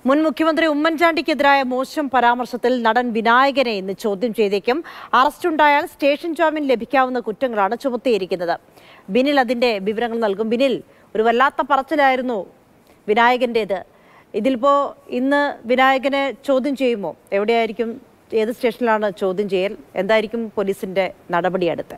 മുൻ മുഖ്യമന്ത്രി ഉമ്മൻചാണ്ടിക്കെതിരായ മോശം പരാമർശത്തിൽ നടൻ വിനായകനെ ഇന്ന് ചോദ്യം ചെയ്തേക്കും അറസ്റ്റുണ്ടായാൽ സ്റ്റേഷൻ ജാമ്യം ലഭിക്കാവുന്ന കുറ്റങ്ങളാണ് ചുമത്തിയിരിക്കുന്നത് ബിനിൽ അതിന്റെ വിവരങ്ങൾ നൽകും ബിനിൽ ഒരു വല്ലാത്ത പറച്ചിലായിരുന്നു വിനായകൻ്റേത് ഇതിലിപ്പോ ഇന്ന് വിനായകനെ ചോദ്യം ചെയ്യുമോ എവിടെയായിരിക്കും ഏത് സ്റ്റേഷനിലാണ് ചോദ്യം ചെയ്യൽ എന്തായിരിക്കും പോലീസിന്റെ നടപടി അടുത്ത്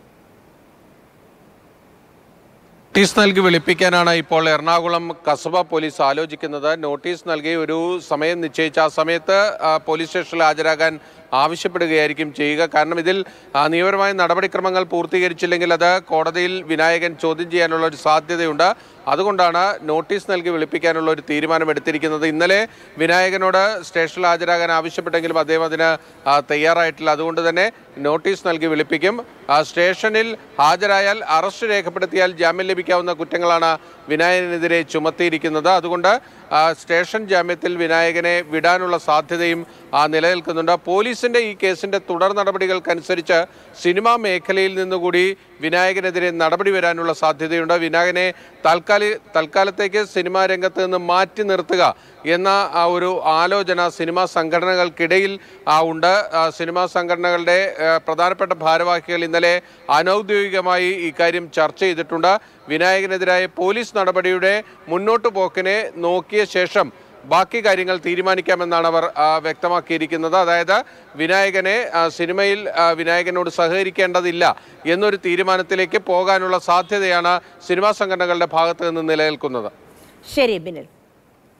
നോട്ടീസ് നൽകി വിളിപ്പിക്കാനാണ് ഇപ്പോൾ എറണാകുളം കസബ പോലീസ് ആലോചിക്കുന്നത് നോട്ടീസ് നൽകി ഒരു സമയം നിശ്ചയിച്ച ആ സമയത്ത് ആ, പോലീസ് സ്റ്റേഷനിൽ ഹാജരാകാൻ ആവശ്യപ്പെടുകയായിരിക്കും ചെയ്യുക കാരണം ഇതിൽ ആ, നിയമപരമായ നടപടിക്രമങ്ങൾ പൂർത്തീകരിച്ചില്ലെങ്കിൽ അത് കോടതിയിൽ വിനായകൻ ചോദ്യം ചെയ്യാനുള്ള ഒരു സാധ്യതയുണ്ട് അതുകൊണ്ടാണ് നോട്ടീസ് നൽകി വിളിപ്പിക്കാനുള്ള ഒരു തീരുമാനം എടുത്തിരിക്കുന്നത് ഇന്നലെ വിനായകനോട് സ്റ്റേഷനിൽ ഹാജരാകാൻ ആവശ്യപ്പെട്ടെങ്കിലും അദ്ദേഹം അതിന് ആ, തയ്യാറായിട്ടില്ല അതുകൊണ്ട് തന്നെ നോട്ടീസ് നൽകി വിളിപ്പിക്കും ആ, സ്റ്റേഷനിൽ ഹാജരായാൽ അറസ്റ്റ് രേഖപ്പെടുത്തിയാൽ ജാമ്യം ലഭിക്കാവുന്ന കുറ്റങ്ങളാണ് വിനായകനെതിരെ ചുമത്തിയിരിക്കുന്നത് അതുകൊണ്ട് ആ, സ്റ്റേഷൻ ജാമ്യത്തിൽ വിനായകനെ വിടാനുള്ള സാധ്യതയും ആ, നിലനിൽക്കുന്നുണ്ട് പോലീസിന്റെ ഈ കേസിന്റെ തുടർ നടപടികൾക്കനുസരിച്ച് സിനിമാ മേഖലയിൽ നിന്നുകൂടി വിനായകനെതിരെ നടപടി വരാനുള്ള സാധ്യതയുണ്ട് വിനായകനെ താൽക്കാലി തൽക്കാലത്തേക്ക് സിനിമാ രംഗത്ത് നിന്ന് മാറ്റി നിർത്തുക എന്ന ആ ഒരു ആലോചന സിനിമാ സംഘടനകൾക്കിടയിൽ ആ, ഉണ്ട് ആ, സിനിമാ സംഘടനകളുടെ ആ, പ്രധാനപ്പെട്ട ഭാരവാഹികൾ ഇന്നലെ അനൗദ്യോഗികമായി ഇക്കാര്യം ചർച്ച ചെയ്തിട്ടുണ്ട് വിനായകനെതിരായ പോലീസ് നടപടിയുടെ മുന്നോട്ടു പോക്കിനെ നോക്കിയ ശേഷം ബാക്കി കാര്യങ്ങൾ തീരുമാനിക്കാമെന്നാണ് അവർ ആ, വ്യക്തമാക്കിയിരിക്കുന്നത് അതായത് വിനായകനെ ആ, സിനിമയിൽ ആ, വിനായകനോട് സഹകരിക്കേണ്ടതില്ല എന്നൊരു തീരുമാനത്തിലേക്ക് പോകാനുള്ള സാധ്യതയാണ് സിനിമാ സംഘടനകളുടെ ഭാഗത്ത് നിന്ന് നിലനിൽക്കുന്നത് ശരി ബിനിൽ